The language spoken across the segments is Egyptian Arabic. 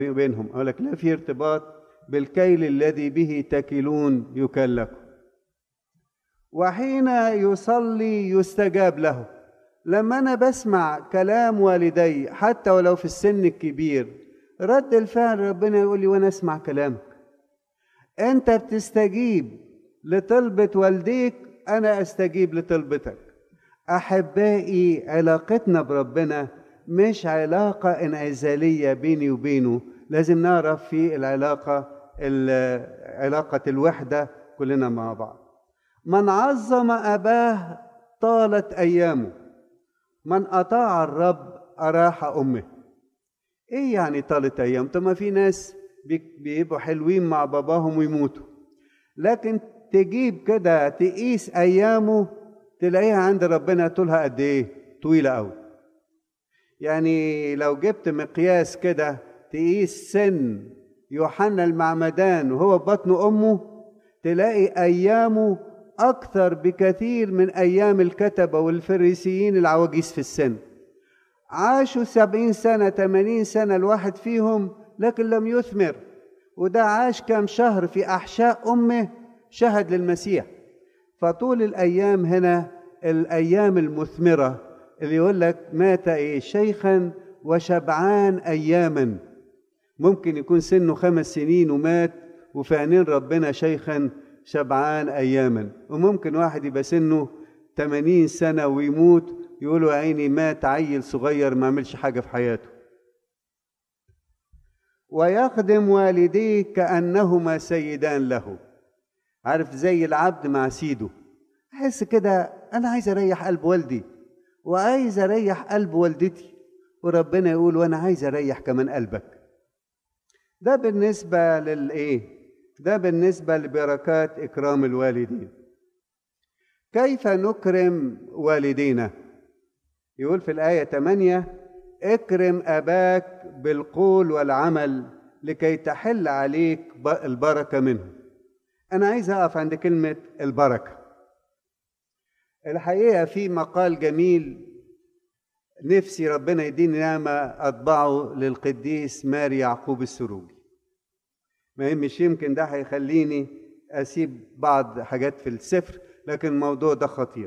بينهم أقول لك لا في ارتباط بالكيل الذي به تكلون يكلكم وحين يصلي يستجاب له لما أنا بسمع كلام والدي حتى ولو في السن الكبير رد الفعل ربنا يقول لي وأنا أسمع كلامك أنت بتستجيب لطلبة والديك أنا أستجيب لطلبتك أحبائي علاقتنا بربنا مش علاقة انعزالية بيني وبينه لازم نعرف في العلاقة علاقة الوحدة كلنا مع بعض من عظم أباه طالت أيامه من أطاع الرب أراح أمه إيه يعني طالت أيام طب ما في ناس بيبقوا حلوين مع باباهم ويموتوا لكن تجيب كده تقيس أيامه تلاقيها عند ربنا طولها قد إيه طويلة أوي يعني لو جبت مقياس كده تقيس سن يوحنا المعمدان وهو في بطن أمه تلاقي أيامه أكثر بكثير من أيام الكتبة والفريسيين العواجيز في السن عاشوا سبعين سنة تمانين سنة الواحد فيهم لكن لم يثمر وده عاش كم شهر في أحشاء أمه شهد للمسيح فطول الأيام هنا الأيام المثمرة اللي يقول لك مات إيه شيخا وشبعان أياما ممكن يكون سنه خمس سنين ومات وفي عينين ربنا شيخا شبعان أياما وممكن واحد يبقى سنه 80 سنة ويموت يقولوا عيني مات عيل صغير ما عملش حاجة في حياته ويخدم والديه كأنهما سيدان له عارف زي العبد مع سيده أحس كده أنا عايز أريح قلب والدي وعايز أريح قلب والدتي وربنا يقول وأنا عايز أريح كمان قلبك ده بالنسبة للإيه؟ ده بالنسبة لبركات إكرام الوالدين كيف نكرم والدينا يقول في الآية 8 اكرم أباك بالقول والعمل لكي تحل عليك البركة منه أنا عايز أقف عند كلمة البركة الحقيقة في مقال جميل نفسي ربنا يديني نعمة أطبعه للقديس ماري يعقوب السروجي ما مش يمكن ده هيخليني أسيب بعض حاجات في السفر لكن الموضوع ده خطير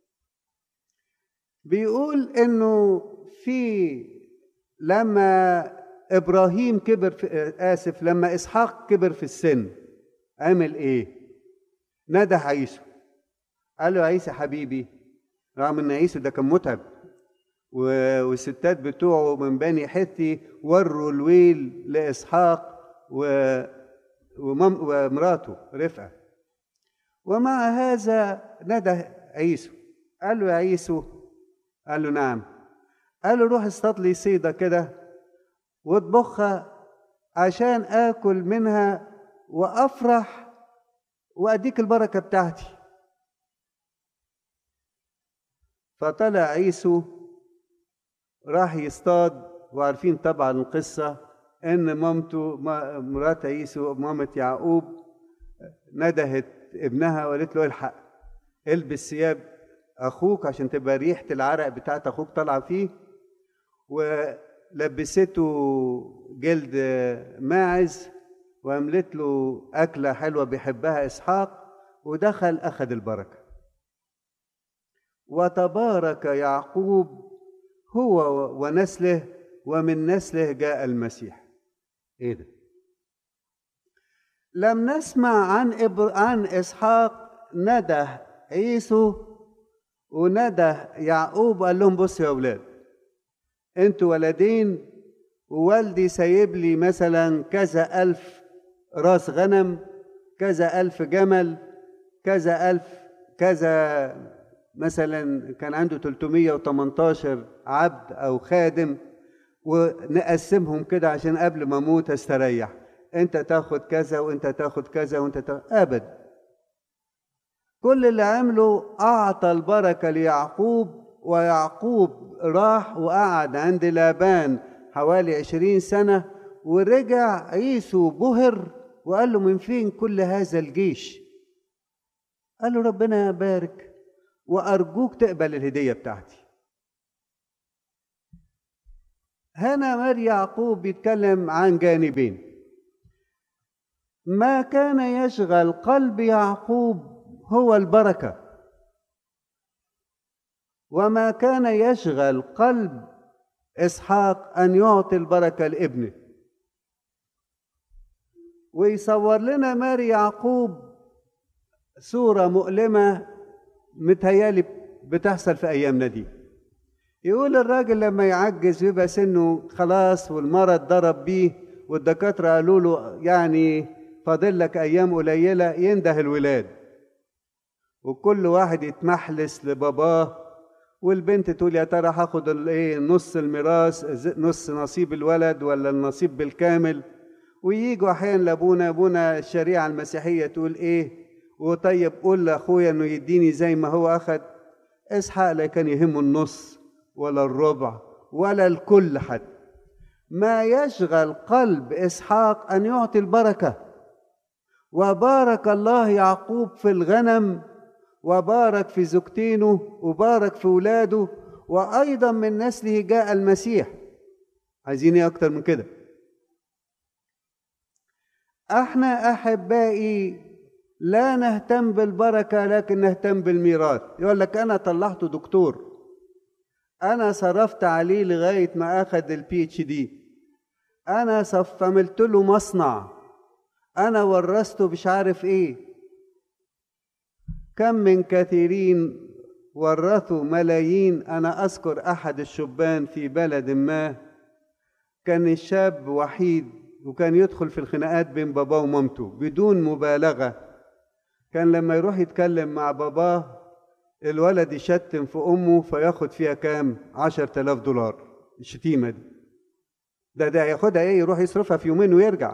بيقول إنه في لما إبراهيم كبر في آسف لما إسحاق كبر في السن عمل إيه؟ نده عيسو قال له عيسى حبيبي رغم ان عيسو ده كان متعب والستات بتوعه من بني حثي وروا الويل لاسحاق و... ومراته رفقه ومع هذا ندى عيسو قال له يا عيسو قال له نعم قال له روح اصطاد لي صيده كده واطبخها عشان اكل منها وافرح واديك البركه بتاعتي فطلع عيسو راح يصطاد وعارفين طبعا القصة إن مامته مرات عيسو مامة يعقوب ندهت ابنها وقالت له الحق البس ثياب أخوك عشان تبقى ريحة العرق بتاعت أخوك طالعة فيه ولبسته جلد ماعز وعملت له أكلة حلوة بيحبها إسحاق ودخل أخذ البركة وتبارك يعقوب هو ونسله ومن نسله جاء المسيح ايه ده لم نسمع عن إبر... عن اسحاق نده عيسو ونده يعقوب قال لهم بصوا يا اولاد انتوا ولدين ووالدي سايب لي مثلا كذا الف راس غنم كذا الف جمل كذا الف كذا مثلا كان عنده 318 عبد او خادم ونقسمهم كده عشان قبل ما اموت استريح انت تاخد كذا وانت تاخد كذا وانت تاخد ابدا كل اللي عمله اعطى البركه ليعقوب ويعقوب راح وقعد عند لابان حوالي عشرين سنه ورجع عيسو بهر وقال له من فين كل هذا الجيش قال له ربنا يبارك وأرجوك تقبل الهدية بتاعتي هنا مار يعقوب بيتكلم عن جانبين ما كان يشغل قلب يعقوب هو البركه وما كان يشغل قلب اسحاق ان يعطي البركه لابنه ويصور لنا ماري يعقوب صوره مؤلمه متهيالي بتحصل في ايامنا دي يقول الراجل لما يعجز ويبقى سنه خلاص والمرض ضرب بيه والدكاتره قالوا له يعني فاضل لك ايام قليله ينده الولاد وكل واحد يتمحلس لباباه والبنت تقول يا ترى هاخد الايه نص الميراث نص نصيب الولد ولا النصيب بالكامل وييجوا احيانا لابونا ابونا الشريعه المسيحيه تقول ايه وطيب قول لاخويا انه يديني زي ما هو اخد اسحاق لا كان يهمه النص ولا الربع ولا الكل حتى ما يشغل قلب اسحاق ان يعطي البركه وبارك الله يعقوب في الغنم وبارك في زوجتينه وبارك في ولاده وايضا من نسله جاء المسيح عايزين ايه اكتر من كده احنا احبائي لا نهتم بالبركه لكن نهتم بالميراث يقول لك انا طلعته دكتور انا صرفت عليه لغايه ما اخذ البي اتش دي انا صفملت له مصنع انا ورثته مش عارف ايه كم من كثيرين ورثوا ملايين انا اذكر احد الشبان في بلد ما كان الشاب وحيد وكان يدخل في الخناقات بين باباه ومامته بدون مبالغه كان لما يروح يتكلم مع باباه الولد يشتم في امه فياخد فيها كام عشر تلاف دولار الشتيمه دي ده ده ياخدها ايه يروح يصرفها في يومين ويرجع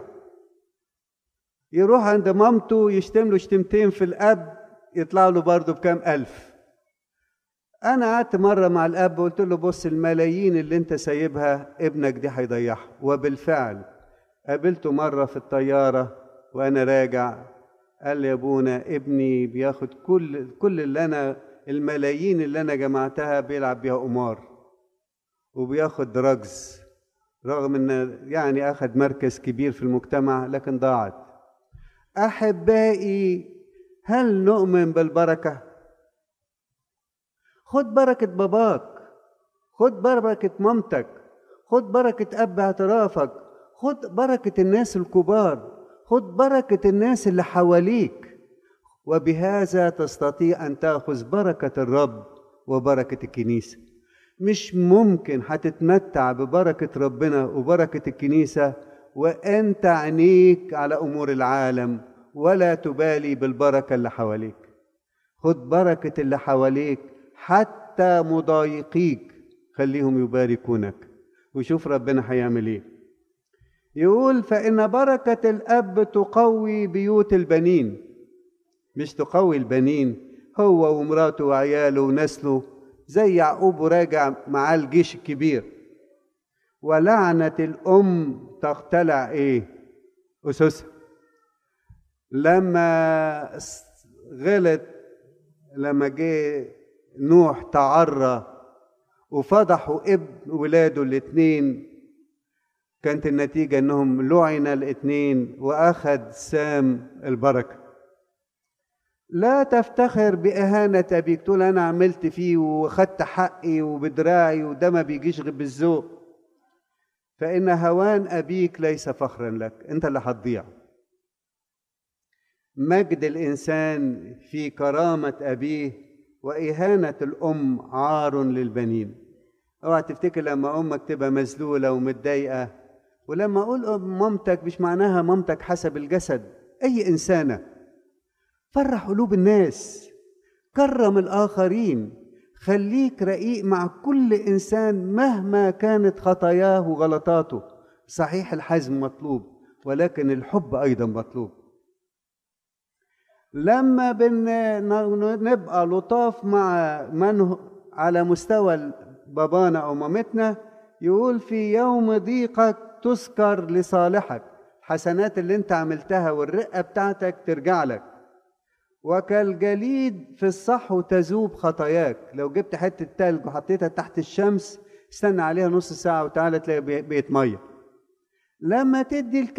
يروح عند مامته يشتم له شتمتين في الاب يطلع له برضه بكام ألف أنا قعدت مرة مع الأب وقلت له بص الملايين اللي أنت سايبها ابنك دي هيضيعها وبالفعل قابلته مرة في الطيارة وأنا راجع قال لي يا ابونا ابني بياخد كل كل اللي أنا الملايين اللي أنا جمعتها بيلعب بيها قمار وبياخد دراجز رغم ان يعني اخذ مركز كبير في المجتمع لكن ضاعت احبائي هل نؤمن بالبركه خد بركه باباك خد بركه مامتك خد بركه اب اعترافك خد بركه الناس الكبار خد بركه الناس اللي حواليك وبهذا تستطيع ان تاخذ بركه الرب وبركه الكنيسه مش ممكن هتتمتع ببركه ربنا وبركه الكنيسه وانت عينيك على امور العالم ولا تبالي بالبركه اللي حواليك خد بركه اللي حواليك حتى مضايقيك خليهم يباركونك وشوف ربنا هيعمل ايه يقول فان بركه الاب تقوي بيوت البنين مش تقوي البنين هو ومراته وعياله ونسله زي يعقوب وراجع معاه الجيش الكبير ولعنة الأم تقتلع إيه؟ أسسها لما غلط لما جه نوح تعرى وفضحوا ابن ولاده الاثنين كانت النتيجة انهم لعن الاثنين واخذ سام البركة لا تفتخر بإهانة أبيك تقول أنا عملت فيه وخدت حقي وبدراعي وده ما بيجيش غير بالذوق فإن هوان أبيك ليس فخرا لك أنت اللي هتضيع مجد الإنسان في كرامة أبيه وإهانة الأم عار للبنين اوعى تفتكر لما أمك تبقى مذلولة ومتضايقة ولما أقول مامتك مش معناها مامتك حسب الجسد أي إنسانة فرح قلوب الناس كرم الآخرين خليك رقيق مع كل إنسان مهما كانت خطاياه وغلطاته صحيح الحزم مطلوب ولكن الحب أيضا مطلوب لما نبقى لطاف مع من على مستوى بابانا أو مامتنا يقول في يوم ضيقك تذكر لصالحك الحسنات اللي انت عملتها والرقة بتاعتك ترجع لك وكالجليد في الصحو تذوب خطاياك لو جبت حتة تلج وحطيتها تحت الشمس استنى عليها نص ساعة وتعالى تلاقي بقت مية لما تدي